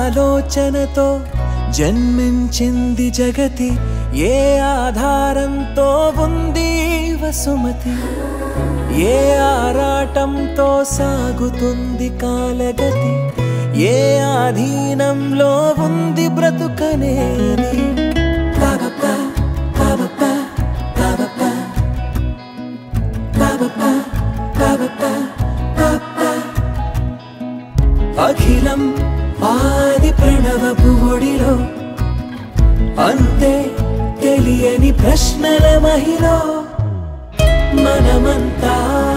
ఆలోచనతో జన్మించింది జగతి ఏ ఆధారంతో ఉంది వసుమతి ఏ ఆరాటంతో సాగుతుంది కాలగతి ఏ ఆధీనంలో ఉంది బ్రతుకనేది పాపప్ప, పాపప్ప, పాపప్ప, పాపప్ప, పాపప్ప, పాపప్ప. అఖిలం ఆది ప్రణవపు ఒడిలో అంతే తెలియని ప్రశ్నల మహిళ మనమంతా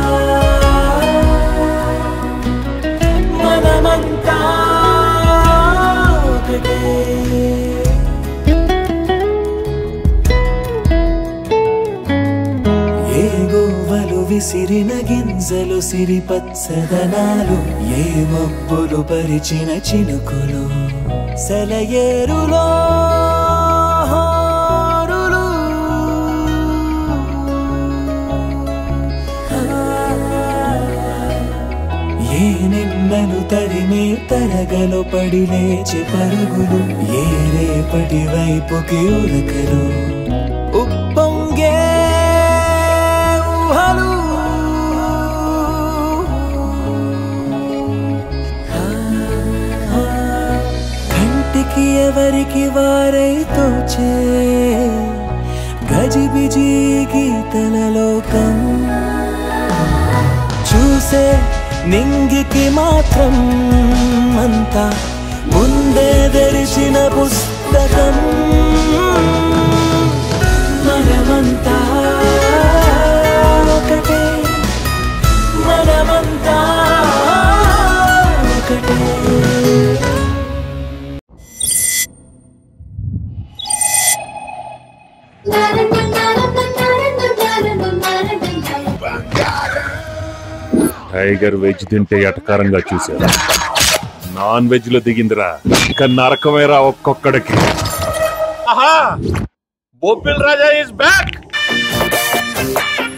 మనమంతా ఒకటే ఏ గోవలు విసిరిన గిన్జలు సిరిపచ్చదనాలు ఏ మబ్బులు పరిచిన చినుకులు సెలయేరులో హారులు. ఏ నిన్నలు తరిమే తరగలు పడి లేచి పరుగులు ఏ రేపటి వైపుకి ఉరకలు ఉప్పొంగే ఊహలు కంటికి ఎవరికి వారై తోచే గజిబిజి గీతల లోకం చూసే నింగికి మాత్రం అంతా ముందే తెరిచిన పుస్తకం మనమంతా ఒకటే మనమంతా ఒకటే టైగర్ వెజ్ తింటే ఎటకారంగా చూశారు నాన్ వెజ్ లో దిగిందిరా ఇక నరకమేరా ఒక్కొక్కడికి బొబ్బిల్ రాజా ఇస్ బ్యాక్